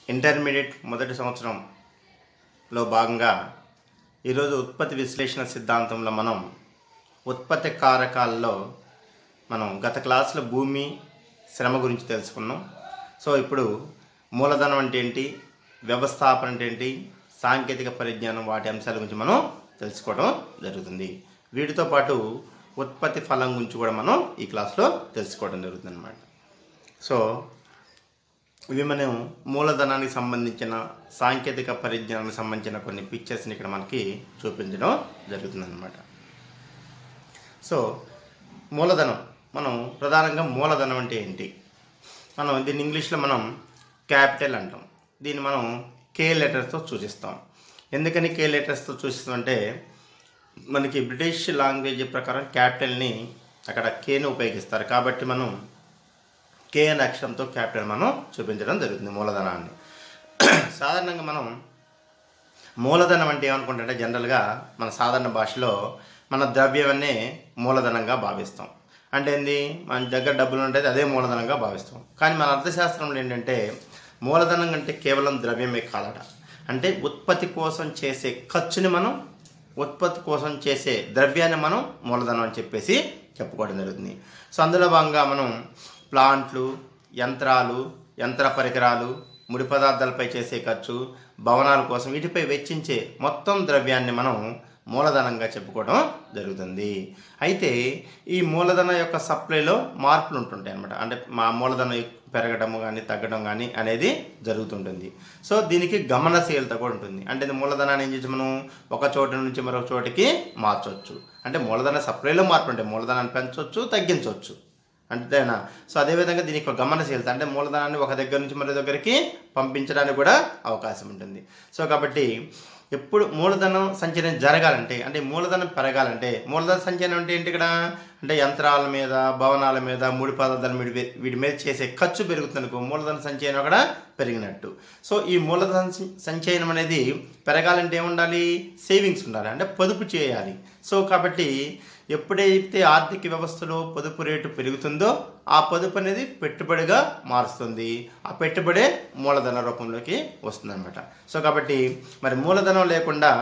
Intermediate మొదటి సంవత్సరంలో భాగంగా ఈరోజు ఉత్పత్తి విశ్లేషణ సిద్ధాంతంలో మనం ఉత్పత్తి కారకాల్లో మనం గత క్లాసులో భూమి శ్రమ గురించి తెలుసుకున్నాం సో ఇప్పుడు మూలధనం అంటే ఏంటి వ్యవస్థాపన అంటే ఏంటి సాంకేతిక పరిజ్ఞానం వాటి అంశాల గురించి మనం తెలుసుకోవడం జరుగుతుంది వీటితో పాటు ఉత్పత్తి ఫలం గురించి కూడా మనం ఈ క్లాస్లో తెలుసుకోవడం జరుగుతుంది అనమాట సో ఇవి మనం మూలధనానికి సంబంధించిన సాంకేతిక పరిజ్ఞానానికి సంబంధించిన కొన్ని పిక్చర్స్ని ఇక్కడ మనకి చూపించడం జరుగుతుందన్నమాట సో మూలధనం మనం ప్రధానంగా మూలధనం అంటే ఏంటి మనం దీన్ని ఇంగ్లీష్లో మనం క్యాపిటల్ అంటాం దీన్ని మనం కే లెటర్స్తో సూచిస్తాం ఎందుకని కే లెటర్స్తో సూచిస్తామంటే మనకి బ్రిటిష్ లాంగ్వేజ్ ప్రకారం క్యాపిటల్ని అక్కడ కేని ఉపయోగిస్తారు కాబట్టి మనం కే అనే అక్షరంతో క్యాపిటల్ మనం చూపించడం జరుగుతుంది మూలధనాన్ని సాధారణంగా మనం మూలధనం అంటే ఏమనుకుంటుంటే జనరల్గా మన సాధారణ భాషలో మన ద్రవ్యాన్నే మూలధనంగా భావిస్తాం అంటే ఏంది మన దగ్గర డబ్బులు ఉంటుంది అదే మూలధనంగా భావిస్తాం కానీ మన అర్థశాస్త్రంలో ఏంటంటే మూలధనం అంటే కేవలం ద్రవ్యమే కాదట అంటే ఉత్పత్తి కోసం చేసే ఖర్చుని మనం ఉత్పత్తి కోసం చేసే ద్రవ్యాన్ని మనం మూలధనం అని చెప్పేసి చెప్పుకోవడం జరుగుతుంది సో అందులో భాగంగా మనం ప్లాంట్లు యంత్రాలు యంత్ర పరికరాలు ముడి పదార్థాలపై చేసే ఖర్చు భవనాల కోసం వీటిపై వెచ్చించే మొత్తం ద్రవ్యాన్ని మనం మూలధనంగా చెప్పుకోవడం జరుగుతుంది అయితే ఈ మూలధన యొక్క సప్లైలో మార్పులు ఉంటుంటాయి అనమాట అంటే మా మూలధనం పెరగడం కానీ తగ్గడం కానీ అనేది జరుగుతుంటుంది సో దీనికి గమనశీలత కూడా ఉంటుంది అంటే ఇది మూలధనాన్ని ఏం చేసి మనం ఒక చోట నుంచి మరొక చోటికి మార్చవచ్చు అంటే మూలధన సప్లైలో మార్పు ఉంటాయి మూలధనాన్ని పెంచవచ్చు తగ్గించవచ్చు అంతేనా సో అదేవిధంగా దీనికి ఒక గమనశీలత అంటే మూలధనాన్ని ఒక దగ్గర నుంచి మరో దగ్గరికి పంపించడానికి కూడా అవకాశం ఉంటుంది సో కాబట్టి ఎప్పుడు మూలధనం సంచలనం జరగాలంటే అంటే మూలధనం పెరగాలంటే మూలధన సంచలనం అంటే ఏంటి ఇక్కడ అంటే యంత్రాల మీద భవనాల మీద ముడి పదార్థాల మీద వీ- వీటి మీద చేసే ఖర్చు పెరుగుతుందనుకో మూలధన సంచయనం అక్కడ పెరిగినట్టు సో ఈ మూలధన సం- సంచయనం అనేది పెరగాలంటే ఏముండాలి సేవింగ్స్ ఉండాలి అంటే పొదుపు చేయాలి సో కాబట్టి ఎప్పుడైతే ఆర్థిక వ్యవస్థలో పొదుపు రేటు పెరుగుతుందో ఆ పొదుపు అనేది పెట్టుబడిగా మారుస్తుంది ఆ పెట్టుబడే మూలధన రూపంలోకి వస్తుందన్నమాట సో కాబట్టి మరి మూలధనం లేకుండా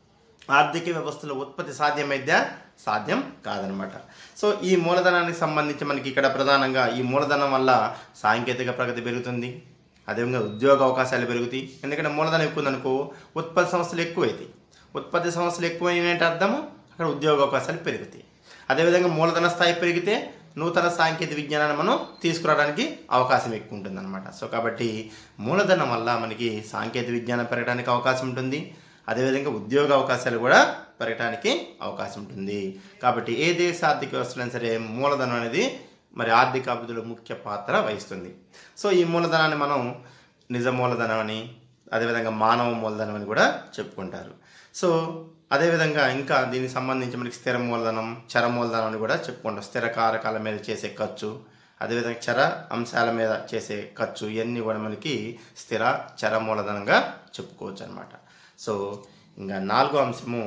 ఆర్థిక వ్యవస్థలో ఉత్పత్తి సాధ్యమైద్దా సాధ్యం కాదనమాట సో ఈ మూలధనానికి సంబంధించి మనకి ఇక్కడ ప్రధానంగా ఈ మూలధనం వల్ల సాంకేతిక ప్రగతి పెరుగుతుంది అదేవిధంగా ఉద్యోగ అవకాశాలు పెరుగుతాయి ఎందుకంటే మూలధనం ఎక్కువ ఉందనుకో ఉత్పత్తి సంస్థలు ఎక్కువైతాయి ఉత్పత్తి సంస్థలు ఎక్కువైనట్టు అర్థము అక్కడ ఉద్యోగ అవకాశాలు పెరుగుతాయి అదేవిధంగా మూలధన స్థాయి పెరిగితే నూతన సాంకేతిక విజ్ఞానాన్ని మనం తీసుకురావడానికి అవకాశం ఎక్కువ ఉంటుందన్నమాట సో కాబట్టి మూలధనం వల్ల మనకి సాంకేతిక విజ్ఞానం పెరగడానికి అవకాశం ఉంటుంది అదేవిధంగా ఉద్యోగ అవకాశాలు కూడా పెరగడానికి అవకాశం ఉంటుంది కాబట్టి ఏ దేశ ఆర్థిక వ్యవస్థలైనా సరే మూలధనం అనేది మరి ఆర్థిక అభివృద్ధిలో ముఖ్య పాత్ర వహిస్తుంది సో ఈ మూలధనాన్ని మనం నిజ మూలధనం అని అదేవిధంగా మానవ మూలధనం అని కూడా చెప్పుకుంటారు సో అదేవిధంగా ఇంకా దీనికి సంబంధించి మనకి స్థిర మూలధనం చర మూలధనం అని కూడా చెప్పుకుంటాం స్థిర కారకాల మీద చేసే ఖర్చు అదేవిధంగా చర అంశాల మీద చేసే ఖర్చు ఇవన్నీ కూడా మనకి స్థిర చర మూలధనంగా చెప్పుకోవచ్చు అనమాట సో ఇంకా నాలుగో అంశము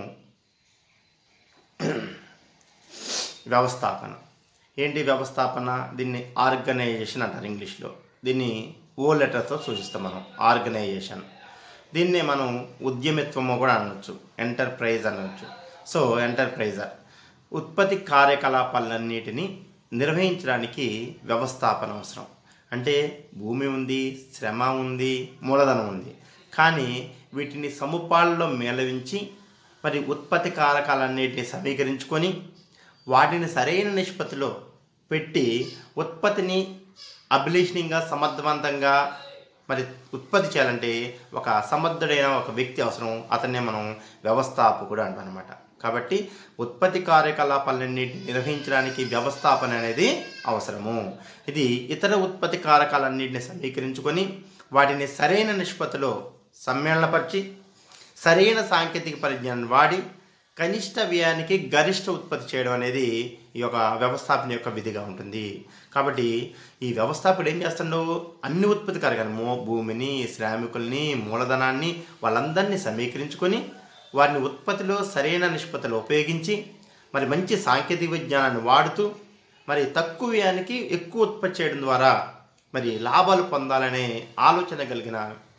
వ్యవస్థాపన ఏంటి వ్యవస్థాపన దీన్ని ఆర్గనైజేషన్ అంటారు ఇంగ్లీష్లో దీన్ని ఓ లెటర్తో సూచిస్తాం మనం ఆర్గనైజేషన్ దీన్నే మనం ఉద్యమిత్వము కూడా అనవచ్చు ఎంటర్ప్రైజ్ అనవచ్చు సో ఎంటర్ప్రైజర్ ఉత్పత్తి కార్యకలాపాలన్నిటినీ నిర్వహించడానికి వ్యవస్థాపన అవసరం అంటే భూమి ఉంది శ్రమ ఉంది మూలధనం ఉంది కానీ వీటిని సముపాల్లో మేళవించి మరి ఉత్పత్తి కారకాలన్నిటిని సమీకరించుకొని వాటిని సరైన నిష్పత్తిలో పెట్టి ఉత్పత్తిని అభిలేషణీయంగా సమర్థవంతంగా మరి ఉత్పత్తి చేయాలంటే ఒక సమర్థుడైన ఒక వ్యక్తి అవసరం అతన్నే మనం వ్యవస్థాపకుడు అంటాం అనమాట కాబట్టి ఉత్పత్తి కార్యకలాపాలన్నింటినీ నిర్వహించడానికి వ్యవస్థాపన అనేది అవసరము ఇది ఇతర ఉత్పత్తి కారకాలన్నింటినీ సమీకరించుకొని వాటిని సరైన నిష్పత్తిలో సమ్మేళనపరిచి సరైన సాంకేతిక పరిజ్ఞానం వాడి కనిష్ట వ్యయానికి గరిష్ట ఉత్పత్తి చేయడం అనేది ఈ యొక్క వ్యవస్థాపన యొక్క విధిగా ఉంటుంది కాబట్టి ఈ వ్యవస్థాపకుడు ఏం చేస్తాడు అన్ని ఉత్పత్తి కారకాలు మో భూమిని శ్రామికుల్ని మూలధనాన్ని వాళ్ళందరినీ సమీకరించుకొని వారిని ఉత్పత్తిలో సరైన నిష్పత్తిలో ఉపయోగించి మరి మంచి సాంకేతిక విజ్ఞానాన్ని వాడుతూ మరి తక్కువ వ్యయానికి ఎక్కువ ఉత్పత్తి చేయడం ద్వారా మరి లాభాలు పొందాలనే ఆలోచన కలిగిన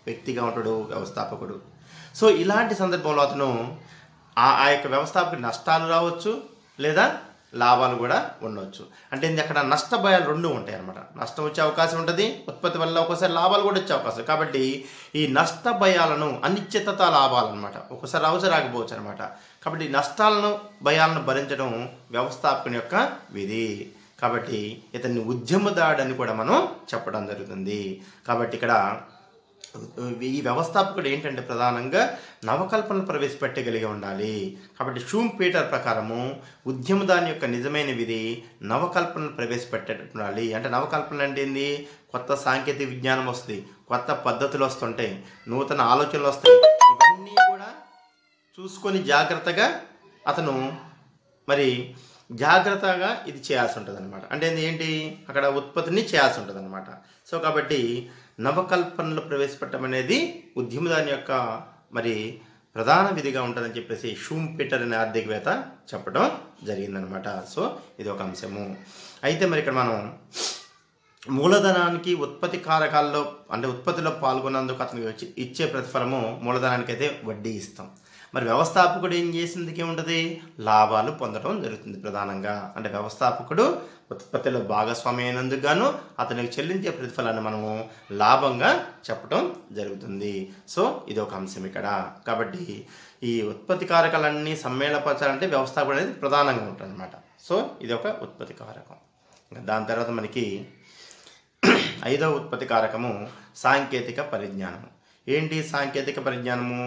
వ్యక్తిగా ఉంటాడు వ్యవస్థాపకుడు సో ఇలాంటి సందర్భంలో అతను ఆ ఆ యొక్క వ్యవస్థాపకుడి నష్టాలు రావచ్చు లేదా లాభాలు కూడా ఉండవచ్చు అంటే ఇది అక్కడ నష్ట భయాలు రెండు ఉంటాయి అన్నమాట నష్టం వచ్చే అవకాశం ఉంటుంది ఉత్పత్తి వల్ల ఒక్కోసారి లాభాలు కూడా వచ్చే అవకాశం కాబట్టి ఈ నష్ట భయాలను అనిశ్చితత లాభాలు అనమాట ఒక్కోసారి రావచ్చు రాకపోవచ్చు అనమాట కాబట్టి ఈ నష్టాలను భయాలను భరించడం వ్యవస్థాపకుని యొక్క విధి కాబట్టి ఇతన్ని ఉద్యమదాడని కూడా మనం చెప్పడం జరుగుతుంది కాబట్టి ఇక్కడ ఈ వ్యవస్థాపకుడు ఏంటంటే ప్రధానంగా నవకల్పనలు ప్రవేశపెట్టగలిగి ఉండాలి కాబట్టి షూమ్ పీటర్ ప్రకారము ఉద్యమదాని యొక్క నిజమైన విధి నవకల్పనలు ప్రవేశపెట్టేటట్టు ఉండాలి అంటే నవకల్పన అంటే ఏంది కొత్త సాంకేతిక విజ్ఞానం వస్తుంది కొత్త పద్ధతులు వస్తుంటాయి నూతన ఆలోచనలు వస్తాయి ఇవన్నీ కూడా చూసుకొని జాగ్రత్తగా అతను మరి జాగ్రత్తగా ఇది చేయాల్సి ఉంటుంది అనమాట అంటే ఇది ఏంటి అక్కడ ఉత్పత్తిని చేయాల్సి ఉంటుంది అనమాట సో కాబట్టి నవకల్పనలు ప్రవేశపెట్టడం అనేది ఉద్యమదాని యొక్క మరి ప్రధాన విధిగా ఉంటుందని చెప్పేసి షూమ్ పీటర్ అనే ఆర్థికవేత్త చెప్పడం జరిగిందనమాట సో ఇది ఒక అంశము అయితే మరి ఇక్కడ మనం మూలధనానికి ఉత్పత్తి కారకాల్లో అంటే ఉత్పత్తిలో పాల్గొన్నందుకు అతనికి వచ్చి ఇచ్చే ప్రతిఫలము మూలధనానికి అయితే వడ్డీ ఇస్తాం మరి వ్యవస్థాపకుడు ఏం చేసిందికి ఏముంటుంది లాభాలు పొందడం జరుగుతుంది ప్రధానంగా అంటే వ్యవస్థాపకుడు ఉత్పత్తిలో భాగస్వామి అయినందుకు గాను అతనికి చెల్లించే ప్రతిఫలాన్ని మనము లాభంగా చెప్పడం జరుగుతుంది సో ఇది ఒక అంశం ఇక్కడ కాబట్టి ఈ ఉత్పత్తి కారకాలన్నీ సమ్మేళపరచాలంటే వ్యవస్థాపకుడు అనేది ప్రధానంగా ఉంటుంది అనమాట సో ఇది ఒక ఉత్పత్తి కారకం ఇంకా దాని తర్వాత మనకి ఐదవ ఉత్పత్తి కారకము సాంకేతిక పరిజ్ఞానము ఏంటి సాంకేతిక పరిజ్ఞానము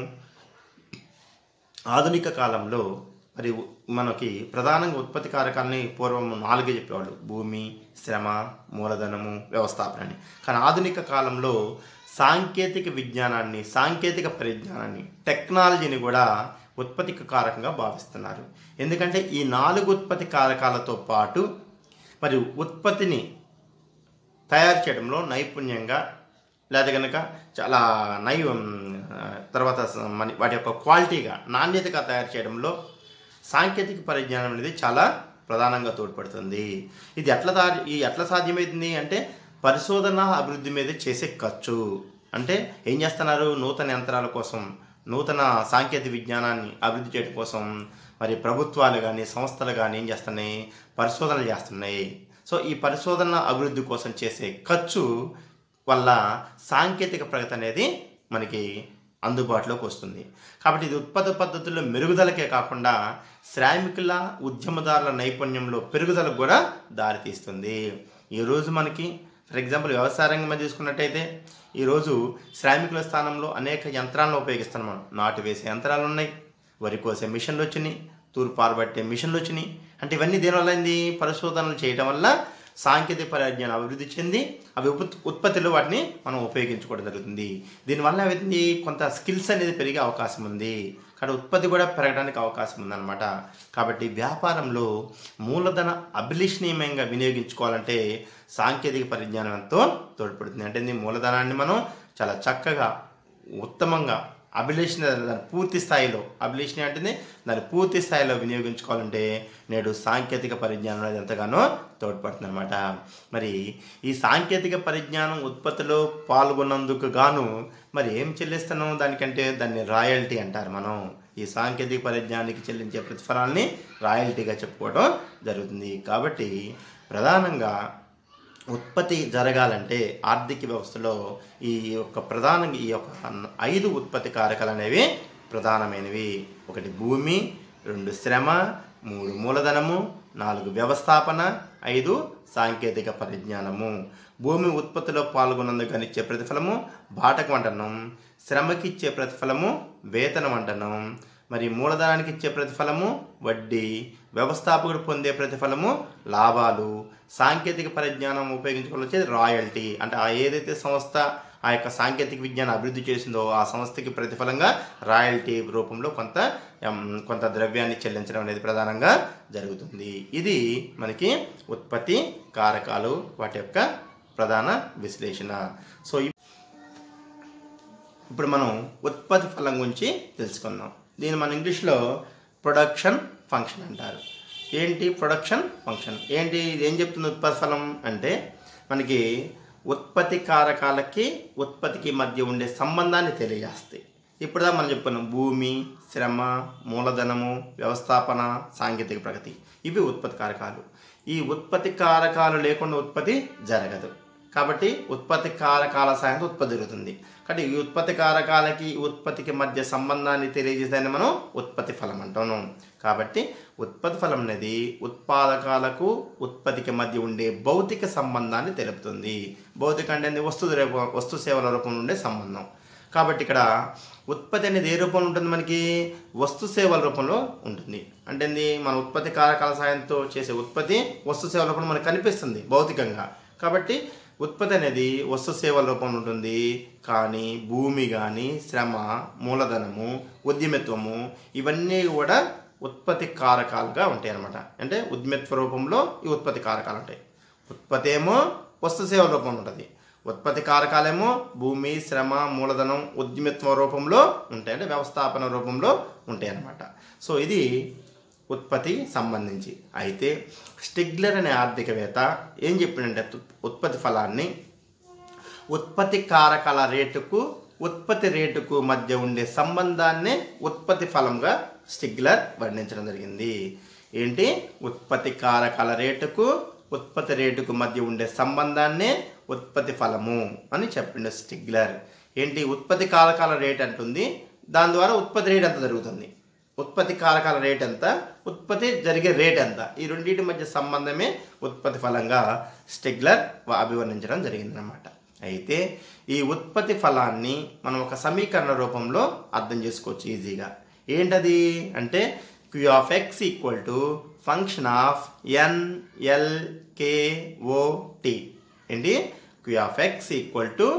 ఆధునిక కాలంలో మరి ఉ- మనకి ప్రధానంగా ఉత్పత్తి కారకాలని పూర్వం నాలుగే చెప్పేవాళ్ళు భూమి శ్రమ మూలధనము వ్యవస్థాపన అని కానీ ఆధునిక కాలంలో సాంకేతిక విజ్ఞానాన్ని సాంకేతిక పరిజ్ఞానాన్ని టెక్నాలజీని కూడా ఉత్పత్తికి కారకంగా భావిస్తున్నారు ఎందుకంటే ఈ నాలుగు ఉత్పత్తి కారకాలతో పాటు మరి ఉత్పత్తిని తయారు చేయడంలో నైపుణ్యంగా లేదా కనుక చాలా నై ఆ, తర్వాత స- మన వాటి యొక్క క్వాలిటీగా నాణ్యతగా తయారు చేయడంలో సాంకేతిక పరిజ్ఞానం అనేది చాలా ప్రధానంగా తోడ్పడుతుంది ఇది ఎట్లా దా- ఈ ఎట్లా సాధ్యమవుతుంది అంటే పరిశోధన అభివృద్ధి మీద చేసే ఖర్చు అంటే ఏం చేస్తున్నారు నూతన యంత్రాల కోసం నూతన సాంకేతిక విజ్ఞానాన్ని అభివృద్ధి చేయడం కోసం మరి ప్రభుత్వాలు కానీ సంస్థలు కానీ ఏం చేస్తున్నాయి పరిశోధనలు చేస్తున్నాయి సో ఈ పరిశోధన అభివృద్ధి కోసం చేసే ఖర్చు వల్ల సాంకేతిక ప్రగతి అనేది మనకి అందుబాటులోకి వస్తుంది కాబట్టి ఇది ఉత్పత్తి పద్ధతుల్లో మెరుగుదలకే కాకుండా శ్రామికుల ఉద్యమదారుల నైపుణ్యంలో పెరుగుదలకు కూడా దారితీస్తుంది ఈరోజు మనకి ఫర్ ఎగ్జాంపుల్ వ్యవసాయ రంగం మీద తీసుకున్నట్టయితే ఈరోజు శ్రామికుల స్థానంలో అనేక యంత్రాలను ఉపయోగిస్తున్నాం మనం నాటు వేసే యంత్రాలు ఉన్నాయి వరి కోసే మిషన్లు వచ్చినాయి తూర్పు పారబట్టే మిషన్లు వచ్చినాయి అంటే ఇవన్నీ దేనివల్ల అయింది పరిశోధనలు చేయడం వల్ల సాంకేతిక పరిజ్ఞానం అభివృద్ధి చెంది అవి ఉత్ ఉత్పత్తిలో వాటిని మనం ఉపయోగించుకోవడం జరుగుతుంది దీనివల్ల ఏమైంది కొంత స్కిల్స్ అనేది పెరిగే అవకాశం ఉంది కానీ ఉత్పత్తి కూడా పెరగడానికి అవకాశం ఉందన్నమాట కాబట్టి వ్యాపారంలో మూలధన అభిలషణీయంగా వినియోగించుకోవాలంటే సాంకేతిక పరిజ్ఞానం ఎంతో తోడ్పడుతుంది అంటే ఈ మూలధనాన్ని మనం చాలా చక్కగా ఉత్తమంగా అభిలేషణ దాని పూర్తి స్థాయిలో అభిలేషణ అంటేనే దాని పూర్తి స్థాయిలో వినియోగించుకోవాలంటే నేడు సాంకేతిక పరిజ్ఞానం అనేది ఎంతగానో తోడ్పడుతుంది అనమాట మరి ఈ సాంకేతిక పరిజ్ఞానం ఉత్పత్తిలో పాల్గొన్నందుకు గాను మరి ఏం చెల్లిస్తున్నాం దానికంటే దాన్ని రాయల్టీ అంటారు మనం ఈ సాంకేతిక పరిజ్ఞానానికి చెల్లించే ప్రతిఫలాన్ని రాయల్టీగా చెప్పుకోవడం జరుగుతుంది కాబట్టి ప్రధానంగా ఉత్పత్తి జరగాలంటే ఆర్థిక వ్యవస్థలో ఈ యొక్క ప్రధానంగా ఈ యొక్క ఐదు ఉత్పత్తి కారకాలు అనేవి ప్రధానమైనవి ఒకటి భూమి రెండు శ్రమ మూడు మూలధనము నాలుగు వ్యవస్థాపన ఐదు సాంకేతిక పరిజ్ఞానము భూమి ఉత్పత్తిలో పాల్గొన్నందుకు ఇచ్చే ప్రతిఫలము బాటకం అంటనం శ్రమకి ఇచ్చే ప్రతిఫలము వేతనం అంటనం మరి మూలధనానికి ఇచ్చే ప్రతిఫలము వడ్డీ వ్యవస్థాపకుడు పొందే ప్రతిఫలము లాభాలు సాంకేతిక పరిజ్ఞానం ఉపయోగించుకోవాలి వచ్చేది రాయల్టీ అంటే ఆ ఏదైతే సంస్థ ఆ యొక్క సాంకేతిక విజ్ఞానం అభివృద్ధి చేసిందో ఆ సంస్థకి ప్రతిఫలంగా రాయల్టీ రూపంలో కొంత ఎం, కొంత ద్రవ్యాన్ని చెల్లించడం అనేది ప్రధానంగా జరుగుతుంది ఇది మనకి ఉత్పత్తి కారకాలు వాటి యొక్క ప్రధాన విశ్లేషణ సో ఇ- ఇప్పుడు మనం ఉత్పత్తి ఫలం గురించి తెలుసుకుందాం దీన్ని మన ఇంగ్లీష్లో ప్రొడక్షన్ ఫంక్షన్ అంటారు ఏంటి ప్రొడక్షన్ ఫంక్షన్ ఏంటి ఇది ఏం చెప్తుంది ఉత్పత్తి ఫలం అంటే మనకి ఉత్పత్తి కారకాలకి ఉత్పత్తికి మధ్య ఉండే సంబంధాన్ని తెలియజేస్తాయి ఇప్పుడుదా మనం చెప్పుకున్నాం భూమి శ్రమ మూలధనము వ్యవస్థాపన సాంకేతిక ప్రగతి ఇవి ఉత్పత్తి కారకాలు ఈ ఉత్పత్తి కారకాలు లేకుండా ఉత్పత్తి జరగదు కాబట్టి ఉత్పత్తి కారకాల సాయంతో ఉత్పత్తి జరుగుతుంది కాబట్టి ఈ ఉత్పత్తి కారకాలకి ఈ ఉత్పత్తికి మధ్య సంబంధాన్ని తెలియజేసేదాన్ని మనం ఉత్పత్తి ఫలం అంటాము కాబట్టి ఉత్పత్తి ఫలం అనేది ఉత్పాదకాలకు ఉత్పత్తికి మధ్య ఉండే భౌతిక సంబంధాన్ని తెలుపుతుంది భౌతిక అంటే ఏంది? వస్తు రూపం వస్తు సేవల రూపంలో ఉండే సంబంధం కాబట్టి ఇక్కడ ఉత్పత్తి అనేది ఏ రూపంలో ఉంటుంది మనకి వస్తు సేవల రూపంలో ఉంటుంది అంటే ఏంది మన ఉత్పత్తి కారకాల సాయంతో చేసే ఉత్పత్తి వస్తు సేవల రూపంలో మనకు కనిపిస్తుంది భౌతికంగా కాబట్టి ఉత్పత్తి అనేది వస్తు సేవల రూపంలో ఉంటుంది కానీ భూమి కానీ శ్రమ మూలధనము ఉద్యమిత్వము ఇవన్నీ కూడా ఉత్పత్తి కారకాలుగా ఉంటాయి అన్నమాట అంటే ఉద్యమిత్వ రూపంలో ఈ ఉత్పత్తి కారకాలు ఉంటాయి ఉత్పత్తి ఏమో వస్తు సేవల రూపంలో ఉంటుంది ఉత్పత్తి కారకాలేమో భూమి శ్రమ మూలధనం ఉద్యమిత్వ రూపంలో ఉంటాయి అంటే వ్యవస్థాపన రూపంలో ఉంటాయి అన్నమాట సో ఇది ఉత్పత్తి సంబంధించి అయితే స్టిగ్లర్ అనే ఆర్థికవేత్త ఏం చెప్పిండంటే ఉత్- ఉత్పత్తి ఫలాన్ని ఉత్పత్తి కారకాల రేటుకు ఉత్పత్తి రేటుకు మధ్య ఉండే సంబంధాన్ని ఉత్పత్తి ఫలంగా స్టిగ్లర్ వర్ణించడం జరిగింది ఏంటి ఉత్పత్తి కారకాల రేటుకు ఉత్పత్తి రేటుకు మధ్య ఉండే సంబంధాన్నే ఉత్పత్తి ఫలము అని చెప్పిండు స్టిగ్లర్ ఏంటి ఉత్పత్తి కారకాల రేట్ అంటుంది దాని ద్వారా ఉత్పత్తి రేట్ ఎంత జరుగుతుంది ఉత్పత్తి కారకాల రేట్ ఎంత ఉత్పత్తి జరిగే రేట్ ఎంత ఈ రెండింటి మధ్య సంబంధమే ఉత్పత్తి ఫలంగా స్టిగ్లర్ అభివర్ణించడం జరిగిందనమాట అయితే ఈ ఉత్పత్తి ఫలాన్ని మనం ఒక సమీకరణ రూపంలో అర్థం చేసుకోవచ్చు ఈజీగా ఏంటది అంటే Q of X equal to function of N L K O T ఏంటి Q of X equal to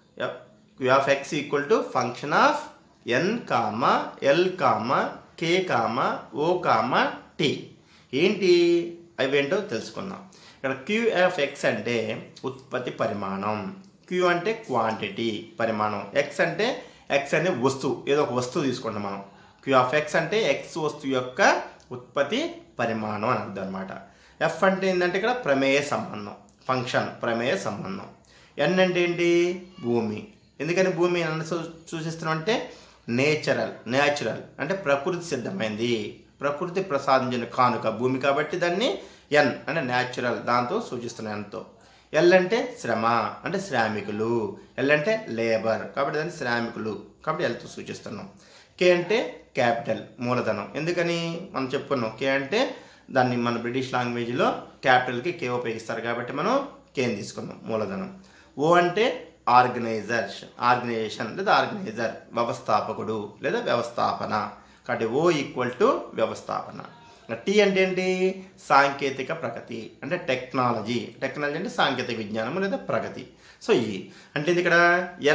Q of X equal to function of N comma L comma K comma O comma T ఏంటి అవేంటో తెలుసుకుందాం ఇక్కడ QF X అంటే ఉత్పత్తి పరిమాణం queue అంటే quantity పరిమాణం ఎక్స్ అంటే ఎక్స్ అనే వస్తువు ఏదో ఒక వస్తువు తీసుకుంటాం మనం క్యూ ఆఫ్ ఎక్స్ అంటే ఎక్స్ వస్తువు యొక్క ఉత్పత్తి పరిమాణం అని అర్థం అనమాట ఎఫ్ అంటే ఏంటంటే ఇక్కడ ప్రమేయ సంబంధం ఫంక్షన్ ప్రమేయ సంబంధం ఎన్ అంటే ఏంటి భూమి ఎందుకని భూమి అని సూ- సూచిస్తున్నాం అంటే నేచురల్ నేచురల్ అంటే ప్రకృతి సిద్ధమైంది ప్రకృతి ప్రసాదించిన కానుక భూమి కాబట్టి దాన్ని ఎన్ అంటే న్యాచురల్ దాంతో సూచిస్తున్నాయి ఎంతో ఎల్ అంటే శ్రమ అంటే శ్రామికులు ఎల్ అంటే లేబర్ కాబట్టి దాన్ని శ్రామికులు కాబట్టి ఎల్తో సూచిస్తున్నాం కే అంటే క్యాపిటల్ మూలధనం ఎందుకని మనం చెప్పుకున్నాం కే అంటే దాన్ని మన బ్రిటిష్ లాంగ్వేజ్లో క్యాపిటల్కి కే ఉపయోగిస్తారు కాబట్టి మనం కేని తీసుకున్నాం మూలధనం ఓ అంటే ఆర్గనైజర్ ఆర్గనైజేషన్ లేదా ఆర్గనైజర్ వ్యవస్థాపకుడు లేదా వ్యవస్థాపన కాబట్టి ఓ ఈక్వల్ టు వ్యవస్థాపన టీ అంటే ఏంటి సాంకేతిక ప్రగతి అంటే టెక్నాలజీ టెక్నాలజీ అంటే సాంకేతిక విజ్ఞానం లేదా ప్రగతి సో ఈ అంటే ఇది ఇక్కడ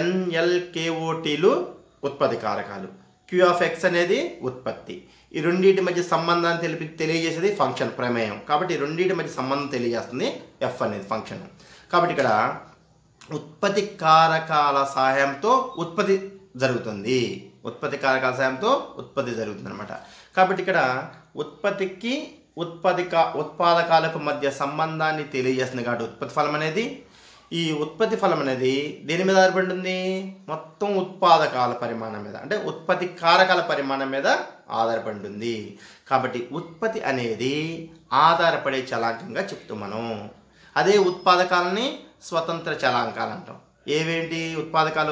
ఎన్ఎల్కేఓటీలు ఉత్పత్తి కారకాలు క్యూ ఆఫ్ ఎక్స్ అనేది ఉత్పత్తి ఈ రెండింటి మధ్య సంబంధాన్ని తెలిపి తెలియజేసేది ఫంక్షన్ ప్రమేయం కాబట్టి ఈ రెండింటి మధ్య సంబంధం తెలియజేస్తుంది ఎఫ్ అనేది ఫంక్షన్ కాబట్టి ఇక్కడ ఉత్పత్తి కారకాల సహాయంతో ఉత్పత్తి జరుగుతుంది ఉత్పత్తి కారకాల సహాయంతో ఉత్పత్తి జరుగుతుంది అనమాట కాబట్టి ఇక్కడ ఉత్పత్తికి ఉత్పత్తి కా ఉత్పాదకాలకు మధ్య సంబంధాన్ని తెలియజేస్తుంది కాబట్టి ఉత్పత్తి ఫలం అనేది ఈ ఉత్పత్తి ఫలం అనేది దేని మీద ఆధారపడి ఉంటుంది మొత్తం ఉత్పాదకాల పరిమాణం మీద అంటే ఉత్పత్తి కారకాల పరిమాణం మీద ఆధారపడి ఉంటుంది కాబట్టి ఉత్పత్తి అనేది ఆధారపడే చలాంకంగా చెప్తాం మనం అదే ఉత్పాదకాలని స్వతంత్ర చలాంకాలు అంటాం ఏవేంటి ఉత్పాదకాలు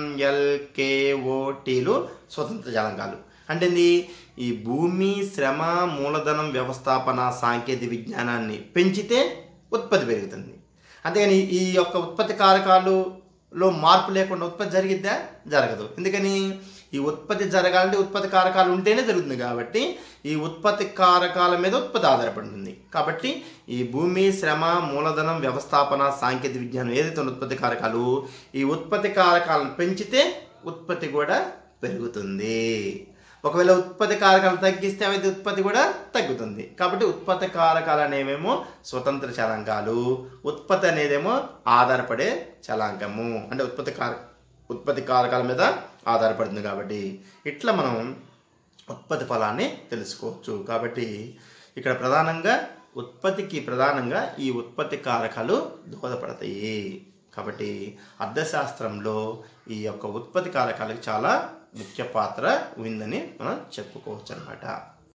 ఎన్ఎల్కేఓటీలు స్వతంత్ర చలాంకాలు అంటే ఏంది ఈ భూమి శ్రమ మూలధనం వ్యవస్థాపన సాంకేతిక విజ్ఞానాన్ని పెంచితే ఉత్పత్తి పెరుగుతుంది అంతేగాని ఈ యొక్క ఉత్పత్తి కారకాలులో మార్పు లేకుండా ఉత్పత్తి జరిగిద్దా జరగదు ఎందుకని ఈ ఉత్పత్తి జరగాలంటే ఉత్పత్తి కారకాలు ఉంటేనే జరుగుతుంది కాబట్టి ఈ ఉత్పత్తి కారకాల మీద ఉత్పత్తి ఆధారపడి ఉంటుంది కాబట్టి ఈ భూమి శ్రమ మూలధనం వ్యవస్థాపన సాంకేతిక విజ్ఞానం ఏదైతే ఉందో ఉత్పత్తి కారకాలు ఈ ఉత్పత్తి కారకాలను పెంచితే ఉత్పత్తి కూడా పెరుగుతుంది ఒకవేళ ఉత్పత్తి కారకాలు తగ్గిస్తే అవి ఉత్పత్తి కూడా తగ్గుతుంది కాబట్టి ఉత్పత్తి కారకాలు అనేవేమో స్వతంత్ర చలాంకాలు ఉత్పత్తి అనేదేమో ఆధారపడే చలాంకము అంటే ఉత్పత్తి కార ఉత్పత్తి కారకాల మీద ఆధారపడుతుంది కాబట్టి ఇట్లా మనం ఉత్పత్తి ఫలాన్ని తెలుసుకోవచ్చు కాబట్టి ఇక్కడ ప్రధానంగా ఉత్పత్తికి ప్రధానంగా ఈ ఉత్పత్తి కారకాలు దోహదపడతాయి కాబట్టి అర్థశాస్త్రంలో ఈ యొక్క ఉత్పత్తి కారకాలకు చాలా ముఖ్య పాత్ర ఉందని మనం చెప్పుకోవచ్చు అనమాట